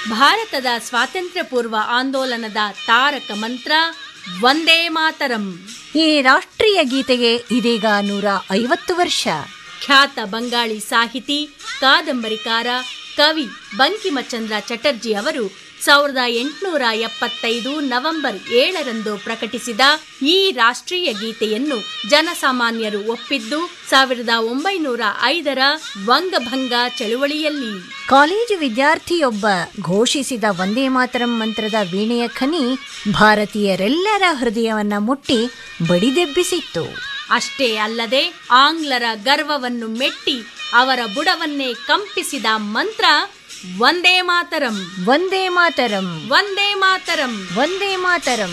ಭಾರತದ ಸ್ವಾತಂತ್ರ್ಯ ಪೂರ್ವ ಆಂದೋಲನದ ತಾರಕ ಮಂತ್ರ ವಂದೇ ಮಾತರಂ ಈ ರಾಷ್ಟ್ರೀಯ ಗೀತೆಗೆ ಇದೀಗ ನೂರ ಐವತ್ತು ವರ್ಷ ಖ್ಯಾತ ಬಂಗಾಳಿ ಸಾಹಿತಿ ಕಾದಂಬರಿಕಾರ ಕವಿ ಬಂಕಿಮಚಂದ್ರ ಚಟರ್ಜಿ ಅವರು ಸಾವಿರದ ಎಂಟುನೂರ ಎಪ್ಪತ್ತೈದು ನವೆಂಬರ್ ಏಳರಂದು ಪ್ರಕಟಿಸಿದ ಈ ರಾಷ್ಟ್ರೀಯ ಗೀತೆಯನ್ನು ಜನಸಾಮಾನ್ಯರು ಒಪ್ಪಿದ್ದು ಸಾವಿರದ ಒಂಬೈನೂರ ಐದರ ವಂಗಭಂಗ ಚಳುವಳಿಯಲ್ಲಿ ಕಾಲೇಜು ವಿದ್ಯಾರ್ಥಿಯೊಬ್ಬ ಘೋಷಿಸಿದ ವಂದೇ ಮಾತರಂ ಮಂತ್ರದ ವೀಣೆಯ ಖನಿ ಭಾರತೀಯರೆಲ್ಲರ ಹೃದಯವನ್ನ ಮುಟ್ಟಿ ಬಡಿದೆಬ್ಬಿಸಿತ್ತು ಅಷ್ಟೇ ಅಲ್ಲದೆ ಆಂಗ್ಲರ ಗರ್ವವನ್ನು ಮೆಟ್ಟಿ ಅವರ ಬುಡವನ್ನೇ ಕಂಪಿಸಿದ ಮಂತ್ರ ವಂದೇ ಮಾತರಂ ವಂದೇ ಮಾತರಂ ವಂದೇ ಮಾತರಂ ವಂದೇ ಮಾತರಂ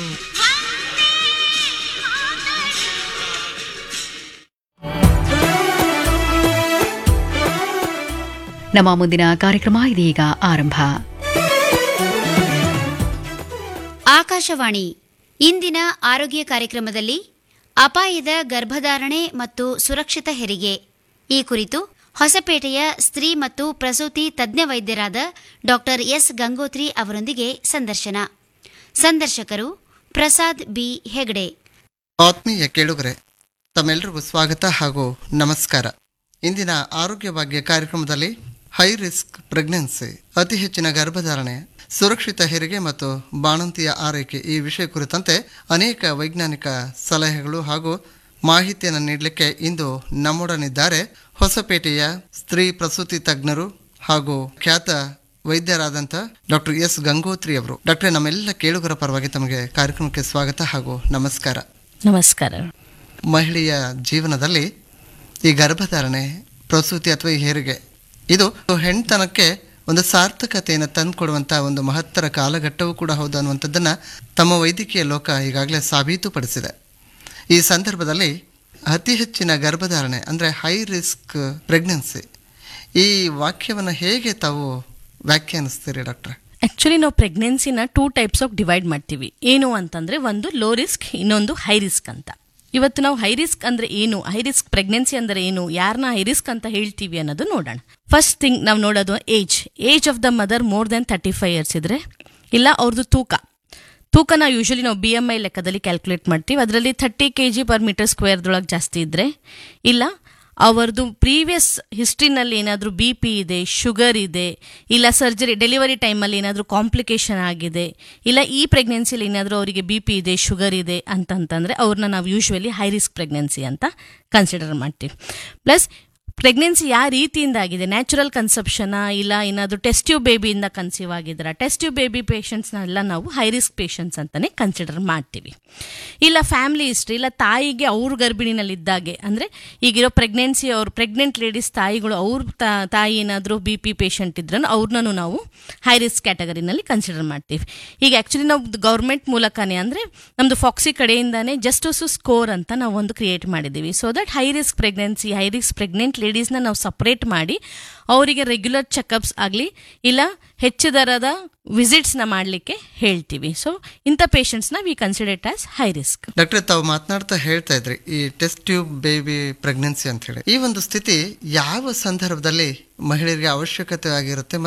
ನಮ್ಮ ಮುಂದಿನ ಕಾರ್ಯಕ್ರಮ ಇದೀಗ ಆರಂಭ ಆಕಾಶವಾಣಿ ಇಂದಿನ ಆರೋಗ್ಯ ಕಾರ್ಯಕ್ರಮದಲ್ಲಿ ಅಪಾಯದ ಗರ್ಭಧಾರಣೆ ಮತ್ತು ಸುರಕ್ಷಿತ ಹೆರಿಗೆ ಈ ಕುರಿತು ಹೊಸಪೇಟೆಯ ಸ್ತ್ರೀ ಮತ್ತು ಪ್ರಸೂತಿ ತಜ್ಞ ವೈದ್ಯರಾದ ಡಾಕ್ಟರ್ ಎಸ್ ಗಂಗೋತ್ರಿ ಅವರೊಂದಿಗೆ ಸಂದರ್ಶನ ಸಂದರ್ಶಕರು ಪ್ರಸಾದ್ ಬಿ ಹೆಗಡೆ ಆತ್ಮೀಯ ಕೇಳುಗರೆ ತಮ್ಮೆಲ್ಲರಿಗೂ ಸ್ವಾಗತ ಹಾಗೂ ನಮಸ್ಕಾರ ಇಂದಿನ ಆರೋಗ್ಯ ಭಾಗ್ಯ ಕಾರ್ಯಕ್ರಮದಲ್ಲಿ ಹೈ ರಿಸ್ಕ್ ಪ್ರೆಗ್ನೆನ್ಸಿ ಅತಿ ಹೆಚ್ಚಿನ ಗರ್ಭಧಾರಣೆ ಸುರಕ್ಷಿತ ಹೆರಿಗೆ ಮತ್ತು ಬಾಣಂತಿಯ ಆರೈಕೆ ಈ ವಿಷಯ ಕುರಿತಂತೆ ಅನೇಕ ವೈಜ್ಞಾನಿಕ ಸಲಹೆಗಳು ಹಾಗೂ ಮಾಹಿತಿಯನ್ನು ನೀಡಲಿಕ್ಕೆ ಇಂದು ನಮ್ಮೊಡನಿದ್ದಾರೆ ಹೊಸಪೇಟೆಯ ಸ್ತ್ರೀ ಪ್ರಸೂತಿ ತಜ್ಞರು ಹಾಗೂ ಖ್ಯಾತ ವೈದ್ಯರಾದಂಥ ಡಾಕ್ಟರ್ ಎಸ್ ಗಂಗೋತ್ರಿ ಅವರು ಡಾಕ್ಟರ್ ನಮ್ಮೆಲ್ಲ ಕೇಳುಗರ ಪರವಾಗಿ ತಮಗೆ ಕಾರ್ಯಕ್ರಮಕ್ಕೆ ಸ್ವಾಗತ ಹಾಗೂ ನಮಸ್ಕಾರ ನಮಸ್ಕಾರ ಮಹಿಳೆಯ ಜೀವನದಲ್ಲಿ ಈ ಗರ್ಭಧಾರಣೆ ಪ್ರಸೂತಿ ಅಥವಾ ಈ ಹೆರಿಗೆ ಇದು ಹೆಣ್ತನಕ್ಕೆ ಒಂದು ಸಾರ್ಥಕತೆಯನ್ನು ತಂದುಕೊಡುವಂಥ ಒಂದು ಮಹತ್ತರ ಕಾಲಘಟ್ಟವೂ ಕೂಡ ಹೌದು ಅನ್ನುವಂಥದ್ದನ್ನು ತಮ್ಮ ವೈದ್ಯಕೀಯ ಲೋಕ ಈಗಾಗಲೇ ಸಾಬೀತುಪಡಿಸಿದೆ ಈ ಸಂದರ್ಭದಲ್ಲಿ ಅತಿ ಹೆಚ್ಚಿನ ಗರ್ಭಧಾರಣೆ ಅಂದರೆ ಹೈ ರಿಸ್ಕ್ ಪ್ರೆಗ್ನೆನ್ಸಿ ಈ ವಾಕ್ಯವನ್ನು ಹೇಗೆ ತಾವು ವ್ಯಾಖ್ಯಾನಿಸ್ತೀರಿ ಡಾಕ್ಟ್ರೆ ಆಕ್ಚುಲಿ ನಾವು ಪ್ರೆಗ್ನೆನ್ಸಿನ ಟೂ ಟೈಪ್ಸ್ ಆಫ್ ಡಿವೈಡ್ ಮಾಡ್ತೀವಿ ಏನು ಅಂತಂದ್ರೆ ಒಂದು ಲೋ ರಿಸ್ಕ್ ಇನ್ನೊಂದು ಹೈ ರಿಸ್ಕ್ ಅಂತ ಇವತ್ತು ನಾವು ಹೈ ರಿಸ್ಕ್ ಅಂದ್ರೆ ಏನು ಹೈ ರಿಸ್ಕ್ ಪ್ರೆಗ್ನೆನ್ಸಿ ಅಂದ್ರೆ ಏನು ಯಾರನ್ನ ಹೈ ರಿಸ್ಕ್ ಅಂತ ಹೇಳ್ತೀವಿ ಅನ್ನೋದು ನೋಡೋಣ ಫಸ್ಟ್ ಥಿಂಗ್ ನಾವು ನೋಡೋದು age age of the mother more than thirty five years ಇದ್ರೆ ಇಲ್ಲ ಅವ್ರದ್ದು ತೂಕ ತೂಕನ ಯೂಶಲಿ ನಾವು ಬಿ ಎಮ್ ಐ ಲೆಕ್ಕದಲ್ಲಿ ಕ್ಯಾಲ್ಕುಲೇಟ್ ಮಾಡ್ತೀವಿ ಅದರಲ್ಲಿ thirty K G per metre ಸ್ಕ್ವೇರ್ದೊಳಗೆ ಜಾಸ್ತಿ ಇದ್ದರೆ ಇಲ್ಲ ಅವರದು ಪ್ರೀವಿಯಸ್ ಹಿಸ್ಟ್ರಿನಲ್ಲಿ ಏನಾದರೂ ಬಿ ಪಿ ಇದೆ ಶುಗರ್ ಇದೆ ಇಲ್ಲ ಸರ್ಜರಿ ಡೆಲಿವರಿ ಟೈಮಲ್ಲಿ ಏನಾದರೂ ಕಾಂಪ್ಲಿಕೇಶನ್ ಆಗಿದೆ ಇಲ್ಲ ಈ ಪ್ರೆಗ್ನೆನ್ಸಿಲಿ ಏನಾದರೂ ಅವರಿಗೆ ಬಿ ಪಿ ಇದೆ ಶುಗರ್ ಇದೆ ಅಂತಂತಂದರೆ ಅವ್ರನ್ನ ನಾವು ಯೂಶ್ವಲಿ ಹೈ ರಿಸ್ಕ್ ಪ್ರೆಗ್ನೆನ್ಸಿ ಅಂತ ಕನ್ಸಿಡರ್ ಮಾಡ್ತೀವಿ ಪ್ಲಸ್ ಪ್ರೆಗ್ನೆನ್ಸಿ ಯಾವ ರೀತಿಯಿಂದ ಆಗಿದೆ ನ್ಯಾಚುರಲ್ ಕನ್ಸೆಪ್ಷನಾ ಇಲ್ಲ ಏನಾದರೂ ಟೆಸ್ಟ್ ಟ್ಯೂಬ್ ಬೇಬಿಯಿಂದ ಕನ್ಸೀವ್ ಆಗಿದ್ದೀರಾ ಟೆಸ್ಟ್ ಟ್ಯೂಬ್ ಬೇಬಿ ಪೇಷಂಟ್ಸ್ನೆಲ್ಲ ನಾವು ಹೈ ರಿಸ್ಕ್ ಪೇಷಂಟ್ಸ್ ಅಂತಲೇ ಕನ್ಸಿಡರ್ ಮಾಡ್ತೀವಿ ಇಲ್ಲ ಫ್ಯಾಮಿಲಿ ಹಿಸ್ಟ್ರಿ ಇಲ್ಲ ತಾಯಿಗೆ ಅವ್ರ ಗರ್ಭಿಣಿನಲ್ಲಿದ್ದಾಗೆ ಅಂದರೆ ಈಗಿರೋ ಪ್ರೆಗ್ನೆನ್ಸಿ ಅವ್ರ ಪ್ರೆಗ್ನೆಂಟ್ ಲೇಡೀಸ್ ತಾಯಿಗಳು ಅವ್ರ ತಾ- ತಾಯಿ ಏನಾದರೂ ಬಿ ಪಿ ಪೇಷಂಟ್ ಇದ್ರೂ ಅವ್ರನ್ನೂ ನಾವು ಹೈ ರಿಸ್ಕ್ ಕ್ಯಾಟಗರಿನಲ್ಲಿ ಕನ್ಸಿಡರ್ ಮಾಡ್ತೀವಿ ಈಗ ಆ್ಯಕ್ಚುಲಿ ನಾವು ಗೌರ್ಮೆಂಟ್ ಮೂಲಕನೇ ಅಂದರೆ ನಮ್ಮದು ಫಾಕ್ಸಿ ಕಡೆಯಿಂದಾನೇ ಜಸ್ಟಿಸ್ ಸ್ಕೋರ್ ಅಂತ ನಾವು ಒಂದು ಕ್ರಿಯೇಟ್ ಮಾಡಿದ್ದೀವಿ so that high risk pregnancy high risk pregnant ಲೇಡೀಸ್ನ ನಾವು ಸಪ್ರೇಟ್ ಮಾಡಿ ಅವರಿಗೆ ರೆಗ್ಯುಲರ್ ಚೆಕಪ್ಸ್ ಆಗಲಿ ಇಲ್ಲ ಹೆಚ್ಚು ದರದ ವಿಸಿಟ್ಸ್ನ ಮಾಡಲಿಕ್ಕೆ ಹೇಳ್ತೀವಿ ಸೊ ಇಂಥ ಪೇಷಂಟ್ಸ್ನ we considered as high risk ಡಾಕ್ಟ್ರೆ ತಾವು ಮಾತನಾಡ್ತಾ ಹೇಳ್ತಾ ಇದ್ರಿ ಈ ಟೆಸ್ಟ್ ಟ್ಯೂಬ್ ಬೇಬಿ ಪ್ರೆಗ್ನೆನ್ಸಿ ಅಂತ ಹೇಳಿ ಈ ಒಂದು ಸ್ಥಿತಿ ಯಾವ ಸಂದರ್ಭದಲ್ಲಿ ಮಹಿಳೆಯರಿಗೆ ಅವಶ್ಯಕತೆ ಆಗಿರುತ್ತೆ